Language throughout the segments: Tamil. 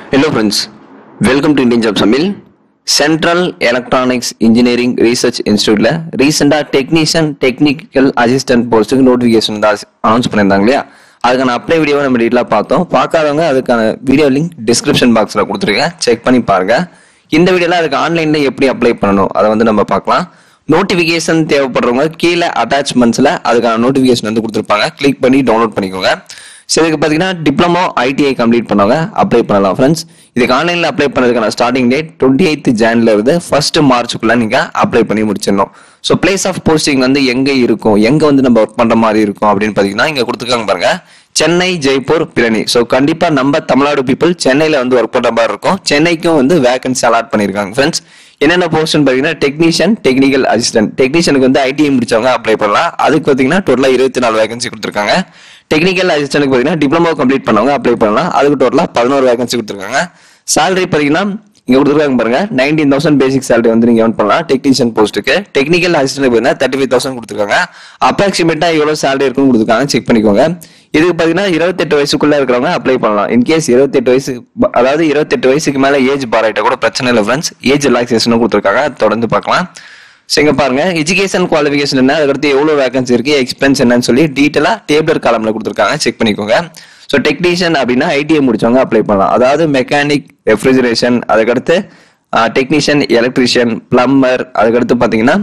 hello friends welcome to Indian job சமில் சென்ட்ரல் எலக்ட்ரானிக்ஸ் இன்ஜினியரிங் ரிசர்ச் இன்ஸ்டியூட்ல ரீசெண்டாக டெக்னீஷியன் டெக்னிக்கல் அசிஸ்டன்ட் போஸ்ட்டுக்கு நோட்டிஃபிகேஷன் தான் அனௌன்ஸ் பண்ணியிருந்தாங்க இல்லையா அதுக்கான அப்ளை வீடியோவை நம்ம டீட்டெயிலாக பார்த்தோம் பார்க்காதவங்க அதுக்கான வீடியோ லிங்க் டிஸ்கிரிப்ஷன் பாக்ஸில் கொடுத்துருக்கேன் செக் பண்ணி பாருங்க இந்த வீடியோல அதுக்கு ஆன்லைன்ல எப்படி அப்ளை பண்ணணும் அதை வந்து நம்ம பார்க்கலாம் நோட்டிஃபிகேஷன் தேவைப்படுறவங்க கீழே அட்டாச்மெண்ட்ஸ்ல அதுக்கான நோட்டிஃபிகேஷன் வந்து கொடுத்துருப்பாங்க கிளிக் பண்ணி டவுன்லோட் பண்ணிக்கோங்க ஸோ இதுக்கு பார்த்தீங்கன்னா டிப்ளமோ ஐடிஐ கம்ப்ளீட் பண்ணவங்க அப்ளை பண்ணலாம் ஃப்ரெண்ட்ஸ் இதுக்கு ஆன்லைனில் அப்ளை பண்ணுறதுக்கான ஸ்டார்டிங் டேட் டுவெண்ட்டி எயித் ஜான்ல இருந்து ஃபர்ஸ்ட் மார்ச்சுக்குள்ள நீங்கள் அப்ளை பண்ணி முடிச்சிடணும் ஸோ பிளேஸ் ஆஃப் போஸ்டிங் வந்து எங்கே இருக்கும் எங்கே வந்து நம்ம ஒர்க் பண்ணுற மாதிரி இருக்கும் அப்படின்னு பார்த்தீங்கன்னா இங்கே கொடுத்துருக்காங்க பாருங்க சென்னை ஜெய்ப்பூர் பிரணி ஸோ கண்டிப்பாக நம்ம தமிழ்நாடு பீப்புள் சென்னையில் வந்து ஒர்க் பண்ணுற மாதிரி இருக்கும் சென்னைக்கும் வந்து வேகன்சி அலாட் பண்ணியிருக்காங்க ஃப்ரெண்ட்ஸ் என்னென்ன போஸ்ட்னு பார்த்தீங்கன்னா டெக்னீஷியன் டெக்னிக்கல் அசிஸ்டன்ட் டெக்னீஷியனுக்கு வந்து ஐடிஐ முடிச்சவங்க அப்ளை பண்ணலாம் அதுக்கு பார்த்தீங்கன்னா டோட்டலாக இருபத்தி நாலு வேகன்சி கொடுத்துருக்காங்க டெக்னிக்கல் அசிஸ்டன்ட்க்கு பார்த்தீங்கன்னா டிப்ளமோ கம்ப்ளீட் பண்ணவங்க அப்ளை பண்ணலாம் அதுக்கு டோட்டலாக பதினோரு வேகன்சி கொடுத்துருக்காங்க salary பார்த்தீங்கன்னா இங்க கொடுத்துருக்காங்க பாருங்க நைன்டீன் தௌசண்ட் பேசிக் salary வந்து நீங்க earn பண்ணலாம் டெக்னீஷியன் போஸ்ட்டுக்கு டெக்னிக்கல் அசிஸ்டன்ட் பார்த்தீங்கன்னா தேர்ட்டி ஃபைவ் தௌசண்ட் கொடுத்துருக்காங்க அப்ராக்சிமேட்டா எவ்வளவு salary இருக்குன்னு கொடுத்துருக்காங்க செக் பண்ணிக்கோங்க இதுக்கு பார்த்தீங்கன்னா இருபத்தெட்டு வயசுக்குள்ள இருக்கிறவங்க அப்ளை பண்ணலாம் இன்கேஸ் இருபத்தெட்டு வயசு அதாவது இருபத்தெட்டு வயசுக்கு மேல ஏஜ் பார் ஆயிட்டா கூட பிரச்சனை இல்லை ஃப்ரெண்ட்ஸ் ஏஜ் ரிலாக்ஸேஷனும் கொடுத்துருக்காங்க தொடர்ந்து பார்க்கலாம் ஸோ இங்க பாருங்க எஜுகேஷன் குவாலிஃபிகேஷன் என்ன அதுக்கடுத்து எவ்வளவு வேகன்சி இருக்கு எக்ஸ்பென்ஸ் என்னன்னு சொல்லி டீட்டெயிலா டேபிளர் காலம்ல கொடுத்துருக்காங்க செக் பண்ணிக்கோங்க ஸோ டெக்னீஷியன் அப்படின்னா ஐடிஐ முடிச்சவங்க அப்ளை பண்ணலாம் அதாவது மெக்கானிக் ரெஃப்ரிஜரேஷன் அதுக்கடுத்து டெக்னீஷியன் எலக்ட்ரிஷியன் பிளம்பர் அதுக்கடுத்து பார்த்தீங்கன்னா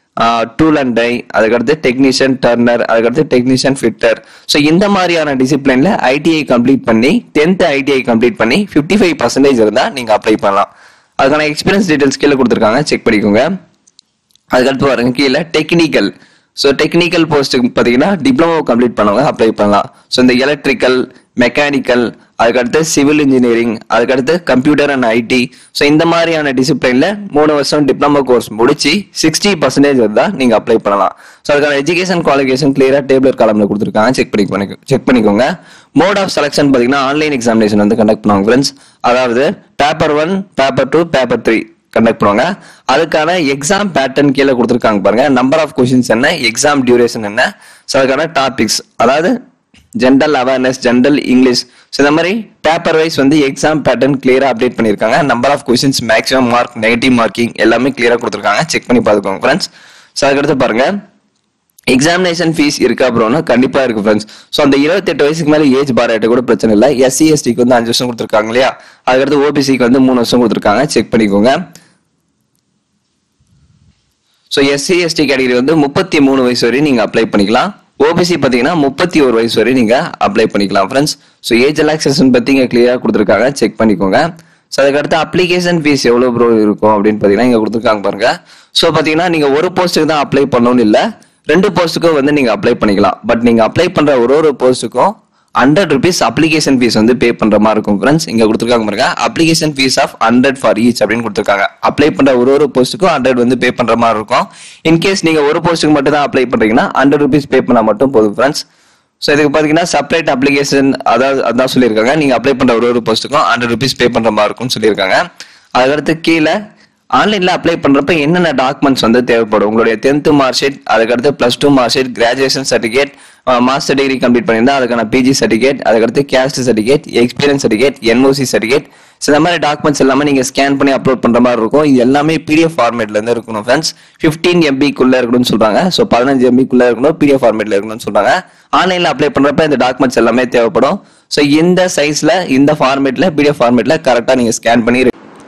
டூல் அண்ட் டை அதுக்கடுத்து டெக்னீஷியன் டர்னர் அதுக்கடுத்து டெக்னீஷியன் ஃபிட்டர் ஸோ இந்த மாதிரியான டிசிப்ளின்ல ஐடிஐ கம்ப்ளீட் பண்ணி டென்த் ஐடிஐ கம்ப்ளீட் பண்ணி ஃபிஃப்டி ஃபைவ் பர்சன்டேஜ் இருந்தால் நீங்கள் அப்ளை பண்ணலாம் அதுக்கான எக்ஸ்பீரியன்ஸ் டீடைல்ஸ் கீழே கொடுத்துருக்காங்க செக் பண்ணிக்கோங்க அதுக்கடுத்து பாருங்க கீழே டெக்னிக்கல் ஸோ டெக்னிக்கல் போஸ்ட்டுக்கு பார்த்தீங்கன்னா டிப்ளமோ கம்ப்ளீட் பண்ணவங்க அப்ளை பண்ணலாம் ஸோ இந்த எலக்ட்ரிக்கல் மெக்கானிக்கல் அதுக்கடுத்து சிவில் இன்ஜினியரிங் அதுக்கடுத்து கம்ப்யூட்டர் அண்ட் ஐடி ஸோ இந்த மாதிரியான டிசிப்ளின்ல மூணு வருஷம் டிப்ளமோ கோர்ஸ் முடிச்சு சிக்ஸ்டி பர்சன்டேஜ் இருந்தால் நீங்க அப்ளை பண்ணலாம் ஸோ அதுக்கான எஜுகேஷன் குவாலிஃபிகேஷன் கிளியரா டேபிளர் காலம்ல கொடுத்துருக்காங்க செக் பண்ணி பண்ணி செக் பண்ணிக்கோங்க மோட் ஆஃப் செலக்ஷன் பார்த்தீங்கன்னா ஆன்லைன் எக்ஸாமினேஷன் வந்து கண்டக்ட் பண்ணுவாங்க ஃப்ரெண்ட்ஸ் அதாவது paper one paper two paper three conduct பண்ணுவாங்க அதுக்கான எக்ஸாம் பேட்டர்ன் கீழே கொடுத்துருக்காங்க பாருங்க நம்பர் ஆஃப் கொஸ்டின்ஸ் என்ன எக்ஸாம் டியூரேஷன் என்ன ஸோ அதுக்கான டாபிக்ஸ் அதாவது general awareness general English so இந்த மாதிரி பேப்பர் வைஸ் வந்து எக்ஸாம் பேட்டர்ன் கிளியரா அப்டேட் பண்ணியிருக்காங்க number of questions maximum mark negative marking எல்லாமே கிளியரா கொடுத்துருக்காங்க செக் பண்ணி பார்த்துக்கோங்க ஃப்ரெண்ட்ஸ் ஸோ அதுக்கடுத்து பாருங்க எக்ஸாமினேஷன் ஃபீஸ் இருக்கா ப்ரோனா கண்டிப்பா இருக்கு ஃப்ரெண்ட்ஸ் ஸோ அந்த இருபத்தெட்டு வயசுக்கு மேல ஏஜ் பார் ஆகிட்ட கூட பிரச்சனை இல்லை எஸ்சி எஸ்டிக்கு வந்து அஞ்சு வருஷம் கொடுத்துருக்காங்க இல்லையா அதுக்கடுத்து ஓபிசிக்கு வந்து மூணு வருஷம் கொடுத்துருக்காங்க செக் பண்ணிக்கோங்க ஸோ எஸ்சி எஸ்டி கேட்டகரி வந்து முப்பத்தி மூணு வயசு வரையும் நீங்க அப்ளை பண்ணிக்கலாம் ஓபிசி பார்த்தீங்கன்னா முப்பத்தி ஒரு வயசு வரையும் நீங்க அப்ளை பண்ணிக்கலாம் ஃப்ரெண்ட்ஸ் ஸோ ஏஜ் ரிலாக்ஸேஷன் பத்தி இங்க கிளியரா கொடுத்துருக்காங்க செக் பண்ணிக்கோங்க ஸோ அதுக்கடுத்து அப்ளிகேஷன் ஃபீஸ் எவ்வளோ ப்ரோ இருக்கும் அப்படின்னு பார்த்தீங்கன்னா இங்க கொடுத்துருக்காங்க பாருங்க ஸோ பார்த்தீங்கன்னா நீங்க ஒரு போஸ்ட்டுக்கு தான் அப்ளை பண்ணணும்னு இல்லை ரெண்டு போஸ்ட்டுக்கும் வந்து நீங்க அப்ளை பண்ணிக்கலாம் பட் நீங்க அப்ளை பண்ற ஒரு ஒரு போஸ்ட்டுக்கும் ஹண்ட்ரட் ருபீஸ் அப்ளிகேஷன் ஃபீஸ் வந்து பே பண்ற மாதிரி இருக்கும் ஃப்ரெண்ட்ஸ் இங்க கொடுத்துருக்காங்க பாருங்க application fees of hundred for each அப்படின்னு கொடுத்துருக்காங்க அப்ளை பண்ற ஒரு ஒரு போஸ்ட்டுக்கும் ஹண்ட்ரட் வந்து பே பண்ற மாதிரி இருக்கும் இன்கேஸ் நீங்க ஒரு போஸ்ட்டுக்கு மட்டும் தான் அப்ளை பண்றீங்கன்னா ஹண்ட்ரட் ருபீஸ் பே பண்ணா மட்டும் போதும் ஃப்ரெண்ட்ஸ் ஸோ இதுக்கு பார்த்தீங்கன்னா செப்பரேட் அப்ளிகேஷன் அதாவது அதான் சொல்லியிருக்காங்க நீங்க அப்ளை பண்ற ஒரு ஒரு போஸ்ட்டுக்கும் ஹண்ட்ரட் ருபீஸ் பே பண்ற மாதிரி இருக்கும்னு சொல்லியிருக்காங்க அதுக்கடுத்து கீழே ஆன்லைன்ல அப்ளை பண்றப்ப என்னென்ன டாக்குமெண்ட்ஸ் வந்து தேவைப்படும் உங்களுடைய டென்த் மார்க் ஷீட் அதுக்கடுத்து plus two mark sheet graduation certificate master degree complete பண்ணியிருந்தா அதுக்கான பிஜி சர்டிஃபிகேட் அதுக்கடுத்து caste certificate experience certificate NOC certificate so இந்த மாதிரி டாக்குமெண்ட்ஸ் எல்லாமே நீங்க ஸ்கேன் பண்ணி அப்லோட் பண்ற மாதிரி இருக்கும் இது எல்லாமே பிடிஎஃப் ஃபார்மேட்ல இருந்து இருக்கணும் ஃப்ரெண்ட்ஸ் ஃபிஃப்டீன் எம்பிக்குள்ள இருக்கணும்னு சொல்றாங்க ஸோ பதினஞ்சு எம்பிக்குள்ள இருக்கணும் பிடிஎஃப் ஃபார்மேட்ல இருக்கணும்னு சொல்றாங்க ஆன்லைன்ல அப்ளை பண்றப்ப இந்த டாக்குமெண்ட்ஸ் எல்லாமே தேவைப்படும் ஸோ இந்த சைஸ்ல இந்த ஃபார்மேட்ல பிடிஎஃப் ஃபார்மேட்ல கரெக்டா நீங்க ஸ்கேன் பண்ணி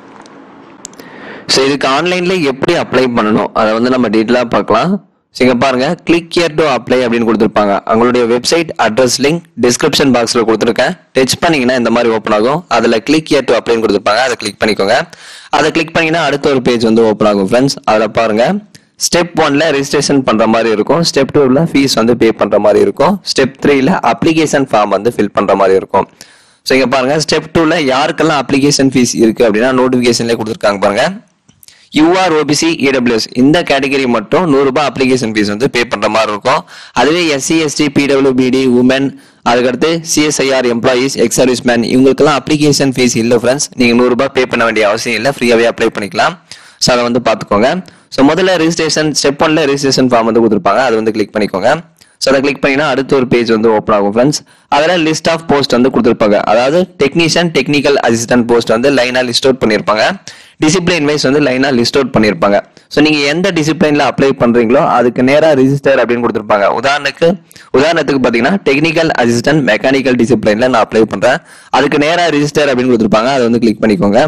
ஸோ இதுக்கு ஆன்லைன்ல எப்படி அப்ளை பண்ணணும் அதை வந்து நம்ம டீட்டெயிலாக பார்க்கலாம் ஸோ இங்க பாருங்க கிளிக் here டு அப்ளை அப்படின்னு கொடுத்துருப்பாங்க அவங்களுடைய வெப்சைட் அட்ரஸ் லிங்க் டிஸ்கிரிப்ஷன் பாக்ஸ்ல கொடுத்துருக்கேன் டச் பண்ணீங்கன்னா இந்த மாதிரி ஓப்பன் ஆகும் அதுல கிளிக் here டு அப்ளைன்னு கொடுத்துருப்பாங்க அதை கிளிக் பண்ணிக்கோங்க அதை கிளிக் பண்ணீங்கன்னா அடுத்த ஒரு பேஜ் வந்து ஓப்பன் ஆகும் ஃப்ரெண்ட்ஸ் அதில் பாருங்க ஸ்டெப் ஒன்ல ரெஜிஸ்ட்ரேஷன் பண்ற மாதிரி இருக்கும் ஸ்டெப் டூல ஃபீஸ் வந்து பே பண்ற மாதிரி இருக்கும் ஸ்டெப் த்ரீல அப்ளிகேஷன் ஃபார்ம் வந்து ஃபில் பண்ற மாதிரி இருக்கும் ஸோ இங்க பாருங்க ஸ்டெப் டூல யாருக்கெல்லாம் அப்ளிகேஷன் ஃபீஸ் இருக்கு அப்படின்னா நோட்டிபிகேஷன்லேயே கொடுத்துருக்காங்க பாருங்க யூஆர் ஓபிசி இடபிள்யூஎஸ் இந்த கேட்டகரி மட்டும் நூறு ரூபாய் அப்ளிகேஷன் ஃபீஸ் வந்து பே பண்ற மாதிரி இருக்கும் அதுவே எஸ்சி எஸ்டி பிடபிள்யூபிடி உமன் அதுக்கடுத்து CSIR employees ex service man இவங்களுக்கெல்லாம் அப்ளிகேஷன் ஃபீஸ் இல்லை ஃப்ரெண்ட்ஸ் நீங்க நூறு ரூபாய் பே பண்ண வேண்டிய அவசியம் இல்லை ஃப்ரீயாவே அப்ளை பண்ணிக்கலாம் ஸோ அதை வந்து பார்த்துக்கோங்க ஸோ முதல்ல ரெஜிஸ்ட்ரேஷன் ஸ்டெப் ஒன்ல ரெஜிஸ்ட்ரேஷன் ஃபார்ம் வந்து கொடுத்துருப்பாங்க அது வந்து கிளிக் பண்ணிக்கோங்க ஸோ அதை கிளிக் பண்ணினா அடுத்த ஒரு பேஜ் வந்து ஓப்பன் ஆகும் ஃப்ரெண்ட்ஸ் அதில் லிஸ்ட் ஆஃப் போஸ்ட் வந்து கொடுத்துருப்பாங்க அதாவது டெக்னீஷியன் டெக்னிக்கல் அசிஸ்டன்ட் போஸ்ட் வந்து லைனாக லிஸ்ட் அவுட் பண்ணியிருப்பாங்க டிசிப்ளின் வைஸ் வந்து லைனாக லிஸ்ட் அவுட் பண்ணியிருப்பாங்க ஸோ நீங்கள் எந்த டிசிப்ளினில் அப்ளை பண்ணுறீங்களோ அதுக்கு நேராக ரிஜிஸ்டர் அப்படின்னு கொடுத்துருப்பாங்க உதாரணத்துக்கு உதாரணத்துக்கு பார்த்தீங்கன்னா டெக்னிக்கல் அசிஸ்டன்ட் மெக்கானிக்கல் டிசிப்ளினில் நான் அப்ளை பண்ணுறேன் அதுக்கு நேராக ரிஜிஸ்டர் அப்படின்னு கொடுத்துருப்பாங்க அதை வந்து கிளிக் பண்ணிக்கோங்க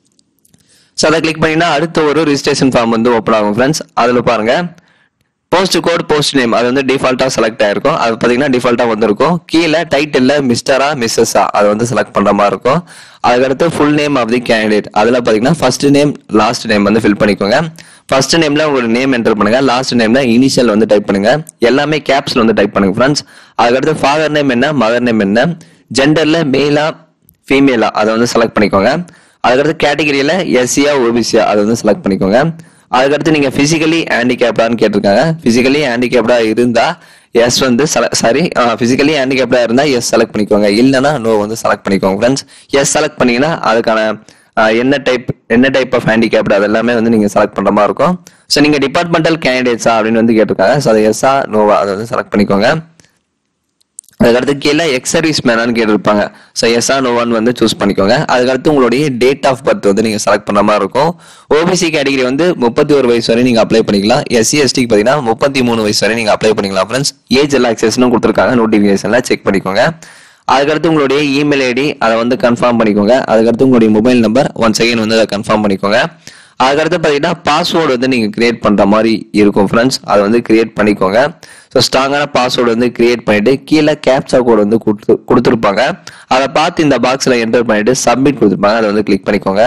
ஸோ அதை கிளிக் பண்ணினா அடுத்த ஒரு ரிஜிஸ்ட்ரேஷன் ஃபார்ம் வந்து ஓப்பன் ஆகும் ஃப்ரெண்ட்ஸ் அதில் பாருங்க போஸ்ட் கோட் போஸ்ட் நேம் அது வந்து டிஃபால்ட்டாக செலக்ட் ஆயிருக்கும் அது பார்த்தீங்கன்னா டிஃபால்ட்டாக வந்திருக்கும் கீழே டைட்டில் மிஸ்டரா மிஸ்ஸஸா அதை வந்து செலக்ட் பண்ணுற மாதிரி இருக்கும் அதுக்கடுத்து full name of the candidate அதில் பார்த்தீங்கன்னா ஃபர்ஸ்ட் நேம் லாஸ்ட் நேம் வந்து ஃபில் பண்ணிக்கோங்க ஃபர்ஸ்ட் நேம்ல உங்களோட நேம் என்டர் பண்ணுங்க லாஸ்ட் நேம்ல இனிஷியல் வந்து டைப் பண்ணுங்க எல்லாமே கேப்ஸ்ல வந்து டைப் பண்ணுங்க ஃப்ரெண்ட்ஸ் அதுக்கடுத்து ஃபாதர் நேம் என்ன மதர் நேம் என்ன ஜெண்டர்ல மேலா ஃபீமேலா அதை வந்து செலக்ட் பண்ணிக்கோங்க அதுக்கடுத்து கேட்டகரியில எஸ்சியா ஓபிசியா அதை வந்து செலக்ட் பண்ணிக்கோங்க அதுக்கடுத்து நீங்க பிசிக்கலி ஹேண்டிகேப்டான்னு கேட்டிருக்காங்க பிசிக்கலி ஹேண்டிகேப்டா இருந்தா எஸ் வந்து சாரி பிசிக்கலி ஹேண்டிகேப்டா இருந்தா எஸ் செலக்ட் பண்ணிக்கோங்க இல்லைன்னா நோ வந்து செலக்ட் பண்ணிக்கோங்க ஃப்ரெண்ட்ஸ் எஸ் செலக்ட் பண்ணீங்கன்னா அதுக்கான ஆஹ், என்ன டைப் என்ன டைப் ஆஃப் ஹேண்டிகேப்டு அது எல்லாமே வந்து நீங்க செலக்ட் பண்ற மாதிரி இருக்கும் ஸோ நீங்க டிபார்ட்மெண்டல் கேண்டிடேட்ஸா அப்படின்னு வந்து கேட்டிருக்காங்க ஸோ அது எஸ்ஸா நோவா அதை வந்து செலக்ட் பண்ணிக்கோங்க அதுக்கடுத்து கீழே எக்ஸ் சர்வீஸ் மேனான்னு கேட்டிருப்பாங்க ஸோ எஸ்ஆ நோவான் வந்து சூஸ் பண்ணிக்கோங்க அதுக்கடுத்து உங்களுடைய டேட் ஆஃப் பர்த் வந்து நீங்கள் செலக்ட் பண்ணுற மாதிரி இருக்கும் ஓபிசி கேட்டகரி வந்து முப்பத்தி ஒரு வயசு வரை நீங்கள் அப்ளை பண்ணிக்கலாம் எஸ்சி எஸ்டிக்கு பார்த்தீங்கன்னா முப்பத்தி மூணு வயசு வரை நீங்கள் அப்ளை பண்ணிக்கலாம் ஃப்ரெண்ட்ஸ் ஏஜ் எல்லாம் அக்சஸ்னு கொடுத்துருக்காங்க நோட்டிஃபிகேஷனில் செக் பண்ணிக்கோங்க அதுக்கடுத்து உங்களுடைய இமெயில் ஐடி அதை வந்து கன்ஃபார்ம் பண்ணிக்கோங்க அதுக்கடுத்து உங்களுடைய மொபைல் நம்பர் ஒன் செகண்ட் வந்து அதை கன்ஃபார்ம் பண்ணிக்கோங்க அதுக்கடுத்து பார்த்தீங்கன்னா பாஸ்வேர்டு வந்து நீங்கள் கிரியேட் பண்ணுற மாதிரி இருக்கும் ஃப்ரெண்ட்ஸ் அதை வந்து கிரியேட் பண்ணிக்கோங்க ஸோ ஸ்ட்ராங்கான பாஸ்வேர்டு வந்து கிரியேட் பண்ணிட்டு கீழே கேப்சா கோட் வந்து கொடுத்து கொடுத்துருப்பாங்க அதை பார்த்து இந்த பாக்ஸில் என்டர் பண்ணிட்டு சப்மிட் கொடுத்துருப்பாங்க அதை வந்து கிளிக் பண்ணிக்கோங்க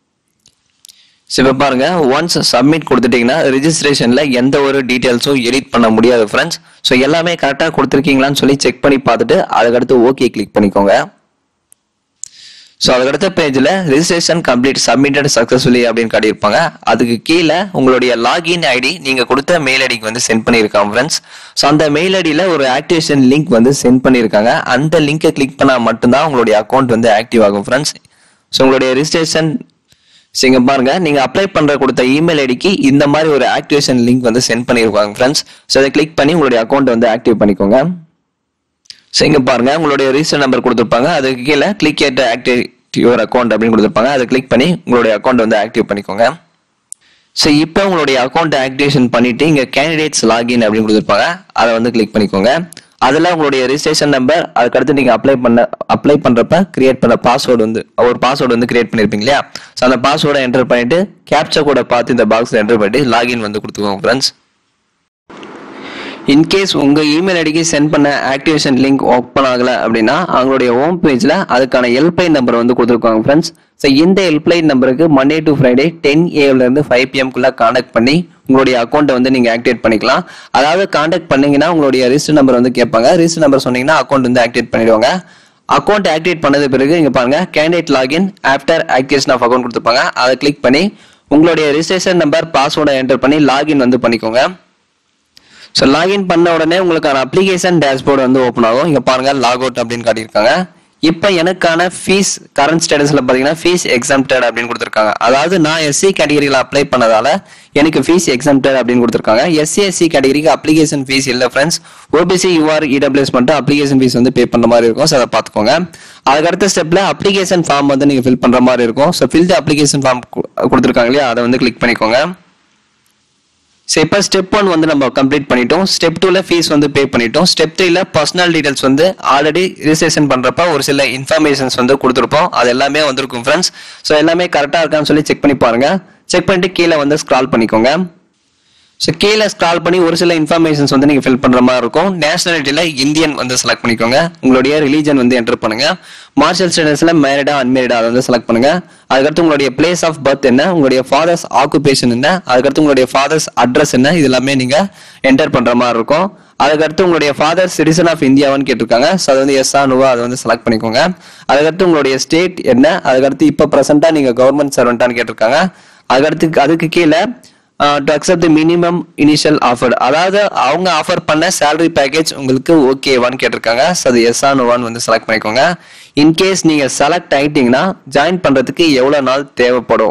ஸோ இப்போ பாருங்க ஒன்ஸ் சப்மிட் கொடுத்துட்டீங்கன்னா ரிஜிஸ்ட்ரேஷன்ல எந்த ஒரு டீட்டெயில்ஸும் எடிட் பண்ண முடியாது ஃப்ரெண்ட்ஸ் ஸோ எல்லாமே கரெக்டாக கொடுத்துருக்கீங்களான்னு சொல்லி செக் பண்ணி பார்த்துட்டு அதுக்கடுத்து ஓகே கிளிக் பண்ணிக்கோங்க ஸோ அதுக்கடுத்த பேஜில் ரெஜிஸ்ட்ரேஷன் கம்ப்ளீட் சப்மிட்டட் சக்ஸஸ்ஃபுல்லி அப்படின்னு காட்டியிருப்பாங்க அதுக்கு கீழே உங்களுடைய லாகின் ஐடி நீங்கள் கொடுத்த மெயில் ஐடிக்கு வந்து சென்ட் பண்ணியிருக்காங்க ஃப்ரெண்ட்ஸ் ஸோ அந்த மெயில் ஐடியில் ஒரு ஆக்டிவேஷன் லிங்க் வந்து சென்ட் பண்ணியிருக்காங்க அந்த லிங்கை கிளிக் பண்ணால் மட்டும்தான் உங்களுடைய அக்கௌண்ட் வந்து ஆக்டிவ் ஆகும் ஃப்ரெண்ட்ஸ் ஸோ உங்களுடைய ரெஜிஸ்ட்ரேஷன் ஸோ இங்க பாருங்க நீங்க அப்ளை பண்ற கொடுத்த இமெயில் ஐடிக்கு இந்த மாதிரி ஒரு ஆக்டிவேஷன் லிங்க் வந்து சென்ட் பண்ணியிருக்காங்க ஃப்ரெண்ட்ஸ் ஸோ அதை கிளிக் பண்ணி உங்களுடைய அக்கௌண்ட் வந்து ஆக்டிவ் பண்ணிக்கோங்க ஸோ இங்க பாருங்க உங்களுடைய ரிஜிஸ்டர் நம்பர் கொடுத்துருப்பாங்க அதுக்கு கீழே click at active your account அப்படின்னு கொடுத்துருப்பாங்க அதை கிளிக் பண்ணி உங்களுடைய அக்கௌண்ட் வந்து ஆக்டிவ் பண்ணிக்கோங்க ஸோ இப்போ உங்களுடைய அக்கௌண்ட் ஆக்டிவேஷன் பண்ணிட்டு இங்க கேண்டிடேட்ஸ் லாகின் அப்படின்னு கொடுத்துருப்பாங்க அதை வந்து கிளிக் பண்ணிக்கோங்க அதில் உங்களுடைய ரெஜிஸ்ட்ரேஷன் நம்பர் அதுக்கடுத்து நீங்க அப்ளை பண்ண அப்ளை பண்றப்ப கிரியேட் பண்ண பாஸ்வேர்டு வந்து ஒரு பாஸ்வேர்டு வந்து கிரியேட் பண்ணிருப்பீங்க இல்லையா ஸோ அந்த பாஸ்வேர்டை என்டர் பண்ணிட்டு கேப்சா கூட பார்த்து இந்த பாக்ஸ்ல என்டர் பண்ணிட்டு லாகின் வந்து கொடுத்துக்கோங்க ஃப்ரெண்ட்ஸ் இன்கேஸ் உங்க இமெயில் ஐடிக்கு சென்ட் பண்ண ஆக்டிவேஷன் லிங்க் ஓப்பன் ஆகல அப்படின்னா அவங்களுடைய ஹோம் பேஜ்ல அதுக்கான ஹெல்ப்லைன் நம்பர் வந்து கொடுத்துருக்காங்க ஃப்ரெண்ட்ஸ் ஸோ இந்த ஹெல்ப்லைன் நம்பருக்கு மண்டே டு ஃப்ரைடே டென் ஏல இருந்து ஃபைவ் பிஎம்குள்ள காண்டாக்ட் பண்ணி உங்களுடைய அக்கௌண்ட்டை வந்து நீங்க ஆக்டிவேட் பண்ணிக்கலாம் அதாவது காண்டாக்ட் பண்ணீங்கன்னா உங்களுடைய ரிஜிஸ்டர் நம்பர் வந்து கேட்பாங்க ரிஜிஸ்டர் நம்பர் சொன்னீங்கன்னா அக்கௌண்ட் வந்து ஆக்டிவேட் பண்ணிடுவாங்க அக்கௌண்ட் ஆக்டிவேட் பண்ணது பிறகு இங்க பாருங்க candidate login after activation of account கொடுத்துருப்பாங்க அதை கிளிக் பண்ணி உங்களுடைய ரிஜிஸ்ட்ரேஷன் நம்பர் பாஸ்வேர்டை என்டர் பண்ணி லாகின் வந்து பண்ணிக்கோங்க ஸோ லாகின் பண்ண உடனே உங்களுக்கான அப்ளிகேஷன் டேஷ்போர்டு வந்து ஓப்பன் ஆகும் இங்க பாருங்க லாக் அவுட் அப்படின்னு காட்டியிருக்காங்க இப்போ எனக்கான ஃபீஸ் கரண்ட் ஸ்டேட்டஸ்ல பாத்தீங்கன்னா ஃபீஸ் எக்ஸாம்டட் அப்படின்னு கொடுத்துருக்காங்க அதாவது நான் எஸ்சி கேட்டகரியில் அப்ளை பண்ணதால எனக்கு ஃபீஸ் எக்ஸாம்டட் அப்படின்னு கொடுத்துருக்காங்க எஸ்சி எஸ்சி கேட்டகரிக்கு அப்ளிகேஷன் ஃபீஸ் இல்லை ஃப்ரெண்ட்ஸ் ஓபிசி யூஆர் இடபிள்யூஎஸ் மட்டும் அப்ளிகேஷன் ஃபீஸ் வந்து பே பண்ற மாதிரி இருக்கும் ஸோ அதை பார்த்துக்கோங்க அதுக்கு அடுத்த ஸ்டெப்ல அப்ளிகேஷன் ஃபார்ம் வந்து நீங்க ஃபில் பண்ற மாதிரி இருக்கும் so fill the application form கொடுத்துருக்காங்க இல்லையா அதை வந்து கிளிக் பண்ணிக்கோங்க ஸோ இப்போ ஸ்டெப் ஒன் வந்து நம்ம கம்ப்ளீட் பண்ணிட்டோம் ஸ்டெப் டூல ஃபீஸ் வந்து பே பண்ணிட்டோம் ஸ்டெப் த்ரீல பர்சனல் டீடைல்ஸ் வந்து ஆல்ரெடி ரிஜிஸ்ட்ரேஷன் பண்றப்ப ஒரு சில இன்ஃபர்மேஷன்ஸ் வந்து கொடுத்துருப்போம் அது எல்லாமே வந்திருக்கும் ஃப்ரெண்ட்ஸ் ஸோ எல்லாமே கரெக்டாக இருக்கான்னு சொல்லி செக் பண்ணி பாருங்க செக் பண்ணிட்டு கீழே வந்து ஸ்க்ரால் பண்ணிக்கோங்க ஸோ கீழே ஸ்க்ரால் பண்ணி ஒரு சில இன்ஃபர்மேஷன்ஸ் வந்து நீங்கள் ஃபில் பண்ணுற மாதிரி இருக்கும் நேஷனாலிட்டியில் இந்தியன் வந்து செலக்ட் பண்ணிக்கோங்க உங்களுடைய ரிலீஜன் வந்து என்டர் பண்ணுங்க மார்ஷல் ஸ்டேட்டஸில் மேரிடா அன்மேரிடா அதை வந்து செலக்ட் பண்ணுங்க அதுக்கடுத்து உங்களுடைய பிளேஸ் ஆஃப் பர்த் என்ன உங்களுடைய ஃபாதர்ஸ் ஆக்குபேஷன் என்ன அதுக்கடுத்து உங்களுடைய ஃபாதர்ஸ் அட்ரஸ் என்ன இது எல்லாமே நீங்கள் என்டர் பண்ணுற மாதிரி இருக்கும் அதுக்கடுத்து உங்களுடைய ஃபாதர் சிட்டிசன் ஆஃப் இந்தியாவான்னு கேட்டிருக்காங்க ஸோ அது வந்து எஸ்ஆ நுவா அதை வந்து செலக்ட் பண்ணிக்கோங்க அதுக்கடுத்து உங்களுடைய ஸ்டேட் என்ன அதுக்கடுத்து இப்போ ப்ரெசென்ட்டாக நீங்கள் கவர்மெண்ட் சர்வெண்ட்டான்னு கேட்டிருக்காங்க அதுக்கடுத்து அதுக்கு கீழே to accept the minimum initial offer அதாவது அவங்க ஆஃபர் பண்ண salary பேக்கேஜ் உங்களுக்கு ஓகேவான்னு கேட்டிருக்காங்க ஸோ அது எஸ் ஆன் ஒன் வந்து செலக்ட் பண்ணிக்கோங்க இன்கேஸ் நீங்கள் செலக்ட் ஆயிட்டீங்கன்னா ஜாயின் பண்ணுறதுக்கு எவ்வளோ நாள் தேவைப்படும்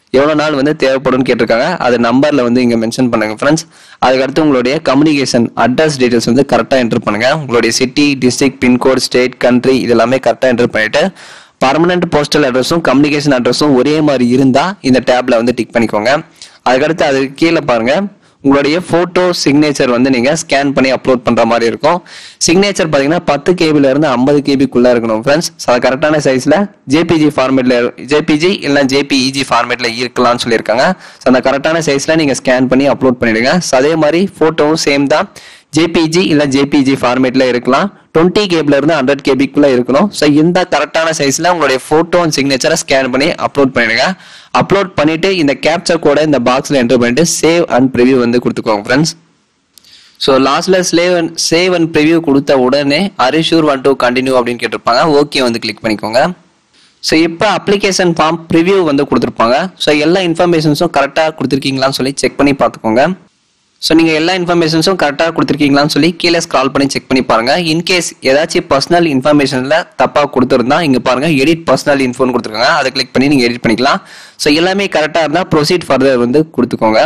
எவ்வளோ நாள் வந்து தேவைப்படும்னு கேட்டிருக்காங்க அது நம்பரில் வந்து இங்கே மென்ஷன் பண்ணுங்க ஃப்ரெண்ட்ஸ் அதுக்கடுத்து உங்களுடைய கம்யூனிகேஷன் அட்ரஸ் டீடைல்ஸ் வந்து கரெக்டாக என்டர் பண்ணுங்க உங்களுடைய city district pincode state country இது எல்லாமே கரெக்டாக என்டர் பண்ணிட்டு பர்மனன்ட் போஸ்டல் அட்ரஸும் கம்யூனிகேஷன் அட்ரஸும் ஒரே மாதிரி இருந்தால் இந்த டேப்ல வந்து டிக் பண்ணிக்கோங்க அதுக்கடுத்து அது கீழே பாருங்க உங்களுடைய போட்டோ சிக்னேச்சர் வந்து நீங்க ஸ்கேன் பண்ணி அப்லோட் பண்ற மாதிரி இருக்கும் சிக்னேச்சர் பாத்தீங்கன்னா பத்து கேபில இருந்து ஐம்பது கேபிக்குள்ள இருக்கணும் ஃப்ரெண்ட்ஸ் அது கரெக்டான சைஸ்ல ஜேபிஜி ஃபார்மேட்ல ஜேபிஜி இல்ல ஜேபிஇஜி ஃபார்மேட்ல இருக்கலாம்னு சொல்லியிருக்காங்க ஸோ அந்த கரெக்டான சைஸ்ல நீங்க ஸ்கேன் பண்ணி அப்லோட் பண்ணிடுங்க ஸோ அதே மாதிரி போட்டோவும் சேம் தான் ஜேபிஜி இல்ல ஜேபிஜி ஃபார்மேட்ல இருக்கலாம் டுவெண்ட்டி கேபில இருந்து ஹண்ட்ரட் கேபிக்குள்ள இருக்கணும் ஸோ இந்த கரெக்டான சைஸ்ல உங்களுடைய போட்டோ அண்ட் சிக்னேச்சரை ஸ்கேன் பண்ணி அப்லோட் பண்ணிடுங்க அப்லோட் பண்ணிட்டு இந்த கேப்சர் கோட இந்த பாக்ஸ்ல என்டர் பண்ணிட்டு சேவ் அண்ட் ப்ரிவியூ வந்து கொடுத்துக்கோங்க ஃப்ரெண்ட்ஸ் ஸோ லாஸ்ட்ல save and save and preview கொடுத்த உடனே அரிஷூர் ஒன் டு கண்டினியூ அப்படின்னு கேட்டிருப்பாங்க ஓகே வந்து கிளிக் பண்ணிக்கோங்க ஸோ இப்போ அப்ளிகேஷன் ஃபார்ம் ப்ரிவியூ வந்து கொடுத்துருப்பாங்க ஸோ எல்லா இன்ஃபர்மேஷன்ஸும் கரெக்டாக கொடுத்துருக்கீங்களான்னு சொல்லி செக் பண்ணி பார்த்துக்கோங்க ஸோ நீங்கள் எல்லா இன்ஃபர்மேஷன்ஸும் கரெக்டாக கொடுத்துருக்கீங்களான்னு சொல்லி கீழே ஸ்க்ரால் பண்ணி செக் பண்ணி பாருங்க இன்கேஸ் ஏதாச்சும் பர்சனல் இன்ஃபர்மேஷனில் தப்பாக கொடுத்துருந்தா இங்கே பாருங்க எடிட் பர்சனல் இன்ஃபோன்னு கொடுத்துருக்காங்க அதை கிளிக் பண்ணி நீங்கள் எடிட் பண்ணிக்கலாம் ஸோ எல்லாமே கரெக்டாக இருந்தால் ப்ரொசீட் ஃபர்தர் வந்து கொடுத்துக்கோங்க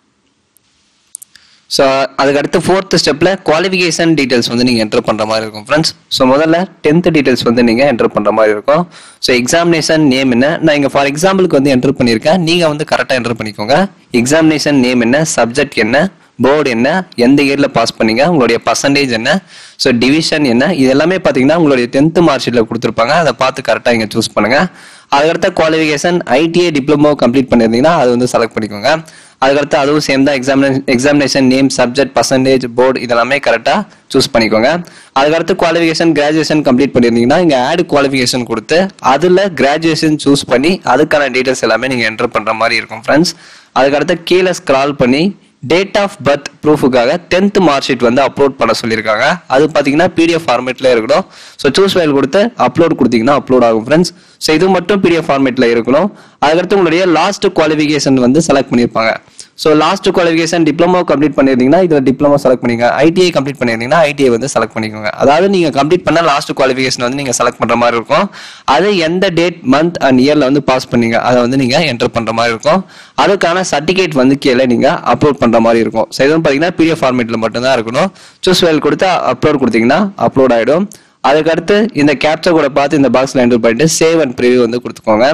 ஸோ அதுக்கு அடுத்து ஃபோர்த் ஸ்டெப்பில் குவாலிஃபிகேஷன் டீடைல்ஸ் வந்து நீங்கள் என்டர் பண்ணுற மாதிரி இருக்கும் ஃப்ரெண்ட்ஸ் ஸோ முதல்ல டென்த் டீடைல்ஸ் வந்து நீங்கள் என்டர் பண்ணுற மாதிரி இருக்கும் ஸோ எக்ஸாமினேஷன் நேம் என்ன நான் இங்கே ஃபார் எக்ஸாம்பிளுக்கு வந்து என்டர் பண்ணியிருக்கேன் நீங்கள் வந்து கரெக்டாக என்டர் பண்ணிக்கோங்க எக்ஸாமினேஷன் நேம் என்ன சப்ஜெக்ட் என்ன போர்டு என்ன எந்த இயரில் பாஸ் பண்ணீங்க உங்களுடைய பர்சன்டேஜ் என்ன ஸோ டிவிஷன் என்ன இது எல்லாமே பார்த்தீங்கன்னா உங்களுடைய டென்த் மார்க் ஷீட்டில் கொடுத்துருப்பாங்க அதை பார்த்து கரெக்டாக இங்கே சூஸ் பண்ணுங்க அதுக்கடுத்த குவாலிஃபிகேஷன் ஐடிஐ டிப்ளமோ கம்ப்ளீட் பண்ணியிருந்தீங்கன்னா அது வந்து செலக்ட் பண்ணிக்கோங்க அதுக்கடுத்து அதுவும் சேம் தான் examination examination name subject percentage board இதெல்லாமே கரெக்டாக சூஸ் பண்ணிக்கோங்க அதுக்கடுத்து குவாலிஃபிகேஷன் கிராஜுவேஷன் கம்ப்ளீட் பண்ணியிருந்தீங்கன்னா இங்கே ஆட் குவாலிஃபிகேஷன் கொடுத்து அதில் கிராஜுவேஷன் சூஸ் பண்ணி அதுக்கான டீட்டெயில்ஸ் எல்லாமே நீங்கள் என்டர் பண்ணுற மாதிரி இருக்கும் ஃப்ரெண்ட்ஸ் அதுக்கடுத்து கீழே ஸ்க்ரால் பண்ணி டேட் ஆஃப் பர்த் ப்ரூஃபுக்காக டென்த் மார்க் ஷீட் வந்து அப்லோட் பண்ண சொல்லியிருக்காங்க அது பார்த்தீங்கன்னா பிடிஎஃப் ஃபார்மேட்டில் இருக்கணும் ஸோ சூஸ் ஃபைல் கொடுத்து அப்லோட் கொடுத்தீங்கன்னா அப்லோட் ஆகும் ஃப்ரெண்ட்ஸ் ஸோ இது மட்டும் பிடிஎஃப் ஃபார்மேட்டில் இருக்கணும் அதுக்கடுத்து உங்களுடைய லாஸ்ட் குவாலிஃபிகேஷன் வந்து செலக்ட் பண்ணியிருப்பாங்க so last qualification diploma complete பண்ணியிருந்தீங்கன்னா இதில் டிப்ளமோ செலக்ட் பண்ணிங்க ஐடிஐ கம்ப்ளீட் பண்ணியிருந்தீங்கன்னா ஐடிஐ வந்து செலக்ட் பண்ணிக்கோங்க அதாவது நீங்கள் கம்ப்ளீட் பண்ண லாஸ்ட் குவாலிஃபிகேஷன் வந்து நீங்கள் செலக்ட் பண்ணுற மாதிரி இருக்கும் அது எந்த டேட் மந்த் அண்ட் இயரில் வந்து பாஸ் பண்ணீங்க அதை வந்து நீங்கள் என்டர் பண்ணுற மாதிரி இருக்கும் அதுக்கான சர்டிஃபிகேட் வந்து கீழே நீங்கள் அப்லோட் பண்ணுற மாதிரி இருக்கும் ஸோ இதுவும் பார்த்தீங்கன்னா பிடிஎஃப் ஃபார்மேட்டில் மட்டும்தான் இருக்கணும் சூஸ் ஃபைல் கொடுத்து அப்லோட் கொடுத்தீங்கன்னா அப்லோட் ஆகிடும் அதுக்கடுத்து இந்த கேப்சர் கூட பார்த்து இந்த பாக்ஸில் என்டர் பண்ணிட்டு சேவ் அண்ட் ப்ரிவியூ வந்து கொடுத்துக்கோங்க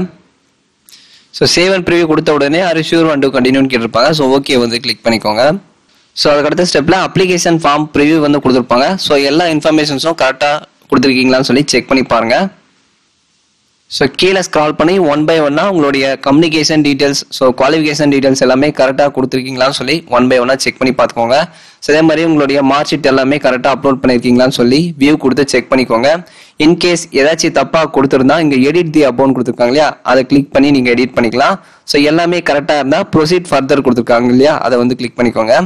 ஸோ சேவ் அண்ட் ப்ரிவியூ கொடுத்த உடனே அது ஷூர் ஒன் டூ கண்டினியூன்னு கேட்டிருப்பாங்க ஸோ ஓகே வந்து கிளிக் பண்ணிக்கோங்க ஸோ அதுக்கடுத்த ஸ்டெப்பில் அப்ளிகேஷன் ஃபார்ம் ப்ரிவியூ வந்து கொடுத்துருப்பாங்க ஸோ எல்லா இன்ஃபர்மேஷன்ஸும் கரெக்டாக கொடுத்துருக்கீங்களான்னு சொல்லி செக் பண்ணி பாருங்க ஸோ கீழே ஸ்க்ரால் பண்ணி ஒன் பை ஒன்னாக உங்களுடைய communication details so qualification details எல்லாமே கரெக்டாக கொடுத்துருக்கீங்களான்னு சொல்லி ஒன் பை ஒன்னாக செக் பண்ணி பார்த்துக்கோங்க ஸோ அதே மாதிரி உங்களுடைய மார்க் ஷீட் எல்லாமே கரெக்டாக அப்லோட் பண்ணியிருக்கீங்களான்னு சொல்லி வியூ கொடுத்து செக் பண்ணிக்கோங்க இன்கேஸ் ஏதாச்சும் தப்பாக கொடுத்துருந்தா இங்கே எடிட் தி அபவுண்ட் கொடுத்துருக்காங்க இல்லையா அதை கிளிக் பண்ணி நீங்கள் எடிட் பண்ணிக்கலாம் ஸோ எல்லாமே கரெக்டாக இருந்தால் ப்ரொசீட் ஃபர்தர் கொடுத்துருக்காங்க இல்லையா அதை வந்து கிளிக் பண்ணிக்கோங்க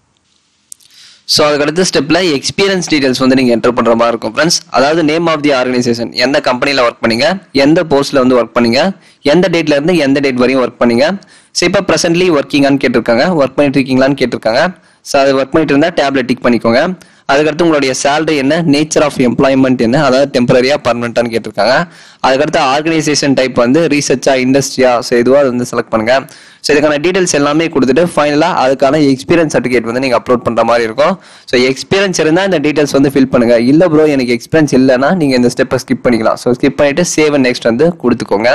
ஸோ அதுக்கடுத்த ஸ்டெப்பில் எக்ஸ்பீரியன்ஸ் டீடைல்ஸ் வந்து நீங்கள் என்டர் பண்ணுற மாதிரி இருக்கும் ஃப்ரெண்ட்ஸ் அதாவது நேம் ஆஃப் தி ஆர்கனைசேஷன் எந்த கம்பெனியில் ஒர்க் பண்ணீங்க எந்த போஸ்ட்டில் வந்து ஒர்க் பண்ணீங்க எந்த டேட்ல இருந்து எந்த டேட் வரையும் ஒர்க் பண்ணீங்க ஸோ இப்போ ப்ரெசென்ட்லி ஒர்க்கிங்கான்னு கேட்டிருக்காங்க ஒர்க் பண்ணிட்டு இருக்கீங்களான்னு கேட்டிருக்காங்க ஸோ அது ஒர்க் பண்ணிட்டு இருந்தால் டேப்லெட் டிக் பண்ணிக்கோங்க அதுக்கடுத்து உங்களுடைய சேலரி என்ன நேச்சர் ஆஃப் எம்ப்ளாய்மெண்ட் என்ன அதாவது டெம்பரரியா பர்மனண்டான்னு கேட்டிருக்காங்க அதுக்கடுத்து ஆர்கனைசேஷன் டைப் வந்து ரீசர்ச்சா இண்டஸ்ட்ரியா ஸோ இதுவோ அது வந்து செலக்ட் பண்ணுங்க ஸோ இதுக்கான டீடைல்ஸ் எல்லாமே கொடுத்துட்டு ஃபைனலாக அதுக்கான எக்ஸ்பீரியன்ஸ் சர்டிஃபிகேட் வந்து நீங்கள் அப்லோட் பண்ணுற மாதிரி இருக்கும் ஸோ எக்ஸ்பீரியன்ஸ் இருந்தால் இந்த டீடைல்ஸ் வந்து ஃபில் பண்ணுங்க இல்லை ப்ரோ எனக்கு எக்ஸ்பீரியன்ஸ் இல்லைன்னா நீங்கள் இந்த ஸ்டெப்பை ஸ்கிப் பண்ணிக்கலாம் ஸோ ஸ்கிப் பண்ணிட்டு சேவ் அண்ட் நெக்ஸ்ட் வந்து கொடுத்துக்கோங்க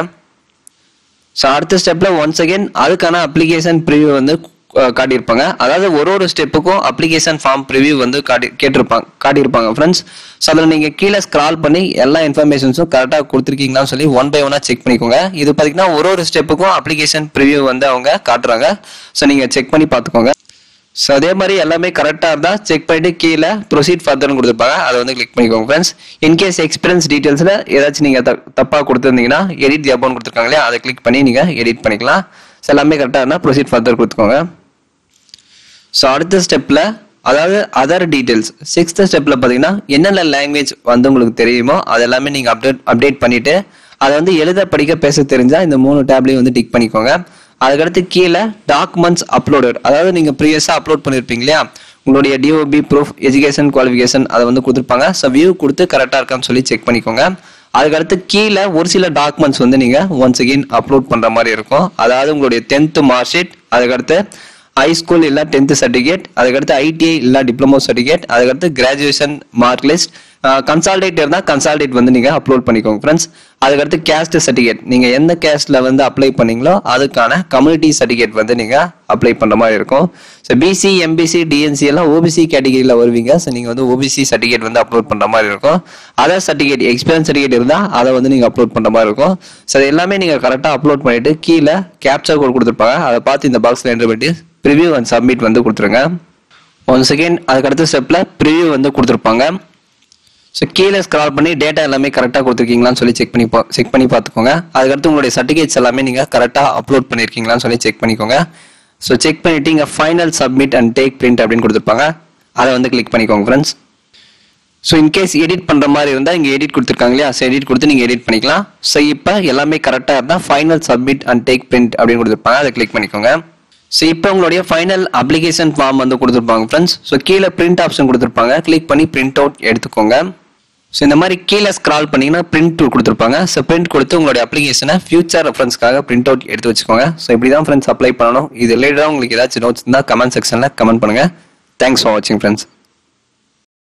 ஸோ அடுத்த ஸ்டெப்ல ஒன்ஸ் அகைன் அதுக்கான அப்ளிகேஷன் ப்ரிவியூ வந்து அஹ், காட்டியிருப்பாங்க அதாவது ஒரு ஒரு ஸ்டெப்புக்கும் அப்ளிகேஷன் ஃபார்ம் ப்ரிவியூ வந்து காட்டி கேட்டிருப்பாங்க காட்டியிருப்பாங்க ஃப்ரெண்ட்ஸ் ஸோ அதில் நீங்கள் கீழே ஸ்க்ரால் பண்ணி எல்லா இன்ஃபர்மேஷன்ஸும் கரெக்டாக கொடுத்துருக்கீங்களான்னு சொல்லி ஒன் பை ஒன்னாக செக் பண்ணிக்கோங்க இது பார்த்தீங்கன்னா ஒரு ஒரு ஸ்டெப்புக்கும் அப்ளிகேஷன் ப்ரிவியூ வந்து அவங்க காட்டுறாங்க ஸோ நீங்கள் செக் பண்ணி பார்த்துக்கோங்க ஸோ அதே மாதிரி எல்லாமே கரெக்டாக இருந்தால் செக் பண்ணிட்டு கீழே ப்ரொசீட் ஃபர்தர்னு கொடுத்துருப்பாங்க அதை வந்து கிளிக் பண்ணிக்கோங்க ஃப்ரெண்ட்ஸ் இன்கேஸ் எக்ஸ்பீரியன்ஸ் டீட்டெயில்ஸில் ஏதாச்சும் நீங்கள் தப்பாக கொடுத்துருந்தீங்கன்னா எடிட் தி அபவுண்ட் கொடுத்துருக்காங்க இல்லையா அதை கிளிக் பண்ணி நீங்கள் எடிட் பண்ணிக்கலாம் ஸோ எல்லாமே கரெக்டாக இருந்தால் ப்ரொசீட் ஃபர்தர் கொடுத்துக்கோங்க ஸோ அடுத்த ஸ்டெப்பில் அதாவது அதர் டீட்டெயில்ஸ் சிக்ஸ்த் ஸ்டெப்பில் பார்த்தீங்கன்னா என்னென்ன லாங்குவேஜ் வந்து உங்களுக்கு தெரியுமோ அது எல்லாமே நீங்கள் அப்டேட் அப்டேட் பண்ணிவிட்டு அதை வந்து எழுத படிக்க பேச தெரிஞ்சால் இந்த மூணு டேப்லையும் வந்து டிக் பண்ணிக்கோங்க அதுக்கடுத்து கீழே டாக்குமெண்ட்ஸ் அப்லோடட் அதாவது நீங்கள் ப்ரீவியஸாக அப்லோட் பண்ணியிருப்பீங்க இல்லையா உங்களுடைய டிஓபி ப்ரூஃப் எஜுகேஷன் குவாலிஃபிகேஷன் அதை வந்து கொடுத்துருப்பாங்க ஸோ வியூ கொடுத்து கரெக்டாக இருக்கான்னு சொல்லி செக் பண்ணிக்கோங்க அதுக்கடுத்து கீழே ஒரு சில டாக்குமெண்ட்ஸ் வந்து நீங்க ஒன்ஸ் அகெயின் அப்லோட் பண்ற மாதிரி இருக்கும் அதாவது உங்களுடைய டென்த் மார்க் ஷீட் அதுக்கடுத்து ஹை ஸ்கூல் இல்ல டென்த் சர்டிஃபிகேட் அதுக்கடுத்து ஐடிஐ இல்ல டிப்ளமோ சர்டிஃபிகேட் அதுக்கடுத்து கிராஜுவேஷன் மார்க் லிஸ்ட் கன்சால்டேட் இருந்தால் கன்சால்டேட் வந்து நீங்க அப்லோட் பண்ணிக்கோங்க ஃப்ரெண்ட்ஸ் அதுக்கடுத்து கேஸ்ட் சர்டிஃபிகேட் நீங்க எந்த கேஸ்ட்ல வந்து அப்ளை பண்ணீங்களோ அதுக்கான கம்யூனிட்டி சர்டிஃபிகேட் வந்து நீங்க அப்ளை பண்ற மாதிரி இருக்கும் ஸோ பிசி எம்பிசி டிஎன்சி எல்லாம் ஓபிசி கேட்டகரியில் வருவீங்க ஸோ நீங்க வந்து ஓபிசி சர்டிஃபிகேட் வந்து அப்லோட் பண்ற மாதிரி இருக்கும் அதர் சர்டிஃபிகேட் எக்ஸ்பீரியன்ஸ் சர்டிஃபிகேட் இருந்தா அதை வந்து நீங்க அப்லோட் பண்ற மாதிரி இருக்கும் ஸோ அது எல்லாமே நீங்க கரெக்டாக அப்லோட் பண்ணிட்டு கீழே கேப்சர் கோட் கொடுத்துருப்பாங்க அதை பார்த்து இந்த பாக்ஸ்ல என்ட்ரு பண்ணி ப்ரிவியூ அண்ட் சப்மிட் வந்து கொடுத்துருங்க ஒன் செகண்ட் அதுக்கடுத்த ஸ்டெப்ல ப்ரிவியூ வந்து கொடுத்துருப்பாங்க ஸோ கீழே ஸ்க்ரால் பண்ணி டேட்டா எல்லாமே கரெக்டாக கொடுத்துருக்கீங்களான்னு சொல்லி செக் பண்ணி செக் பண்ணி பார்த்துக்கோங்க அதுக்கடுத்து உங்களுடைய சர்டிஃபிகேட்ஸ் எல்லாமே நீங்கள் கரெக்டாக அப்லோட் பண்ணியிருக்கீங்களான்னு சொல்லி செக் பண்ணிக்கோங்க ஸோ செக் பண்ணிட்டு இங்கே final submit and take print அப்படின்னு கொடுத்துருப்பாங்க அதை வந்து கிளிக் பண்ணிக்கோங்க ஃப்ரெண்ட்ஸ் ஸோ இன்கேஸ் எடிட் பண்ணுற மாதிரி இருந்தால் இங்கே எடிட் கொடுத்துருக்காங்க இல்லையா ஸோ எடிட் கொடுத்து நீங்கள் எடிட் பண்ணிக்கலாம் ஸோ இப்போ எல்லாமே கரெக்டாக இருந்தால் final submit and take print அப்படின்னு கொடுத்துருப்பாங்க அதை கிளிக் பண்ணிக்கோங்க ஸோ இப்போ உங்களுடைய ஃபைனல் அப்ளிகேஷன் ஃபார்ம் வந்து கொடுத்துருப்பாங்க ஃப்ரெண்ட்ஸ் ஸோ கீழே பிரிண்ட் ஆப்ஷன் கொடுத்துருப்பாங்க கிளிக் பண்ணி பிரிண்ட் அவுட் எடுத்துக்கோங்க ஸோ இந்த மாதிரி கீழே ஸ்க்ரால் பண்ணீங்கன்னா பிரிண்ட் கொடுத்துருப்பாங்க ஸோ பிரிண்ட் கொடுத்து உங்களுடைய அப்ளிகேஷனை ஃபியூச்சர் ரெஃபரன்ஸ்க்காக பிரிண்ட் அவுட் எடுத்து வச்சுக்கோங்க ஸோ இப்படி தான் ஃப்ரெண்ட்ஸ் அப்ளை பண்ணணும் இது ரிலேட்டடாக உங்களுக்கு ஏதாச்சும் நோட்ஸ் இருந்தால் கமெண்ட் செக்ஷனில் கமெண்ட் பண்ணுங்கள் தேங்க்ஸ் ஃபார் வாட்சிங் ஃப்ரெண்ட்ஸ்